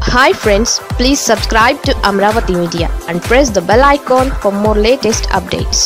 hi friends please subscribe to Amaravati media and press the bell icon for more latest updates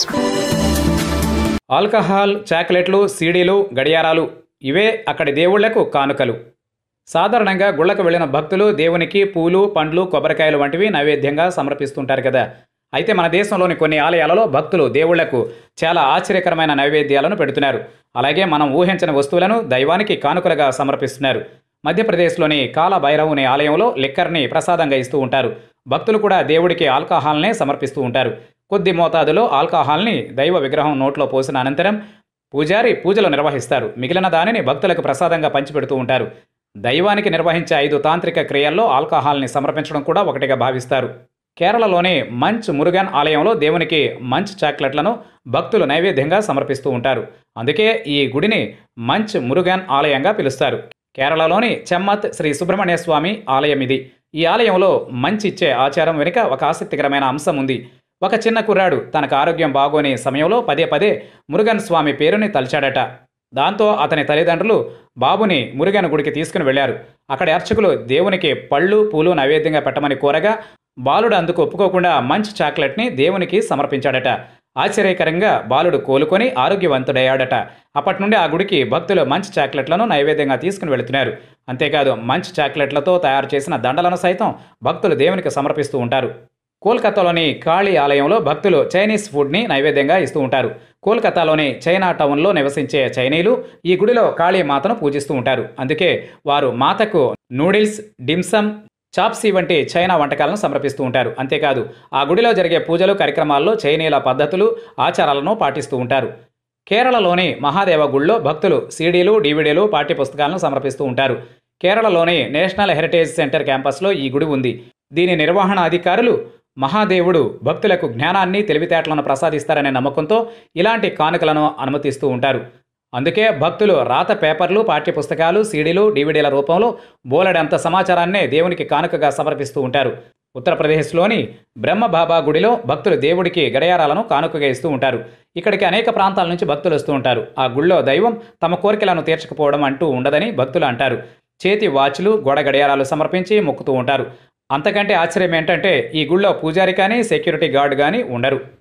alcohol చాక్లెట్లు సీడీలు గడియారాలు ఇవే అక్కడి దేవుళ్లకు కానుకలు సాధారణంగా గుళ్ళకు వెళ్ళిన భక్తులు దేవునికి పూలు పండ్లు కొబ్బరికాయలు వంటివి నైవేద్యంగా సమర్పిస్తుంటారు కదా అయితే మన దేశంలోని కొన్ని ఆలయాలలో భక్తులు దేవుళ్లకు చాలా ఆశ్చర్యకరమైన నైవేద్యాలను పెడుతున్నారు అలాగే మనం ఊహించని వస్తువులను దైవానికి కానుకలుగా సమర్పిస్తున్నారు మధ్యప్రదేశ్లోని కాలభైరవుని ఆలయంలో లిక్కర్ని ప్రసాదంగా ఇస్తూ ఉంటారు భక్తులు కూడా దేవుడికి ఆల్కహాల్నే సమర్పిస్తూ ఉంటారు కొద్ది మోతాదులో ఆల్కహాల్ని దైవ విగ్రహం నోట్లో పోసిన అనంతరం పూజారి పూజలు నిర్వహిస్తారు మిగిలిన దానిని భక్తులకు ప్రసాదంగా పంచిపెడుతూ ఉంటారు దైవానికి నిర్వహించే ఐదు తాంత్రిక క్రియల్లో ఆల్కహాల్ని సమర్పించడం కూడా ఒకటిగా భావిస్తారు కేరళలోని మంచ్ మురుగన్ ఆలయంలో దేవునికి మంచ్ చాక్లెట్లను భక్తులు నైవేద్యంగా సమర్పిస్తూ ఉంటారు అందుకే ఈ గుడిని మంచ్ మురుగన్ ఆలయంగా పిలుస్తారు కేరళలోని చెమ్మత్ శ్రీ సుబ్రహ్మణ్య స్వామి ఆలయం ఇది ఈ ఆలయంలో మంచి ఇచ్చే ఆచారం వెనుక ఒక ఆసక్తికరమైన అంశం ఉంది ఒక చిన్న కుర్రాడు తనకు ఆరోగ్యం బాగోని సమయంలో పదే పదే మురుగన్ స్వామి పేరుని తలిచాడట దాంతో అతని తల్లిదండ్రులు బాబుని మురుగన్ గుడికి తీసుకుని వెళ్లారు అక్కడి అర్చకులు దేవునికి పళ్ళు పూలు నైవేద్యంగా పెట్టమని కోరగా బాలుడు అందుకు ఒప్పుకోకుండా మంచ్ చాక్లెట్ని దేవునికి సమర్పించాడట ఆశ్చర్యకరంగా బాలుడు కోలుకొని ఆరోగ్యవంతుడయ్యాడట అప్పటి నుండి ఆ గుడికి భక్తులు మంచ్ చాక్లెట్లను నైవేద్యంగా తీసుకుని వెళుతున్నారు అంతేకాదు మంచ్ చాక్లెట్లతో తయారు చేసిన దండలను సైతం భక్తులు దేవునికి సమర్పిస్తూ ఉంటారు కోల్కతాలోని కాళీ ఆలయంలో భక్తులు చైనీస్ ఫుడ్ని నైవేద్యంగా ఇస్తూ ఉంటారు కోల్కతాలోని చైనా టౌన్లో నివసించే చైనీయులు ఈ గుడిలో కాళీ మాతను పూజిస్తూ ఉంటారు అందుకే వారు మాతకు నూడిల్స్ డిమ్సమ్ చాప్సీ వంటి చైనా వంటకాలను సమర్పిస్తూ ఉంటారు అంతేకాదు ఆ గుడిలో జరిగే పూజలు కార్యక్రమాల్లో చైనీయుల పద్ధతులు ఆచారాలను పాటిస్తూ ఉంటారు కేరళలోని మహాదేవ గుళ్ళో భక్తులు సీడీలు డీవీడీలు పాఠ్యపుస్తకాలను సమర్పిస్తూ ఉంటారు కేరళలోని నేషనల్ హెరిటేజ్ సెంటర్ క్యాంపస్లో ఈ గుడి ఉంది దీని నిర్వహణ అధికారులు మహాదేవుడు భక్తులకు జ్ఞానాన్ని తెలివితేటలను ప్రసాదిస్తారనే నమ్మకంతో ఇలాంటి కానుకలను అనుమతిస్తూ ఉంటారు అందుకే భక్తులు రాత పేపర్లు పాఠ్యపుస్తకాలు సీడీలు డీవీడీల రూపంలో బోలెడంత సమాచారాన్నే దేవునికి కానుకగా సమర్పిస్తూ ఉంటారు ఉత్తరప్రదేశ్లోని బ్రహ్మబాబా గుడిలో భక్తులు దేవుడికి గడియారాలను కానుకగా ఇస్తూ ఉంటారు ఇక్కడికి అనేక ప్రాంతాల నుంచి భక్తులు వస్తూ ఉంటారు ఆ గుళ్ళో దైవం తమ కోరికలను తీర్చకపోవడం అంటూ ఉండదని భక్తులు అంటారు చేతి వాచ్లు గోడ గడియారాలు సమర్పించి మొక్కుతూ ఉంటారు అంతకంటే ఆశ్చర్యం ఏంటంటే ఈ గుళ్ళో పూజారి కానీ సెక్యూరిటీ గార్డ్ కానీ ఉండరు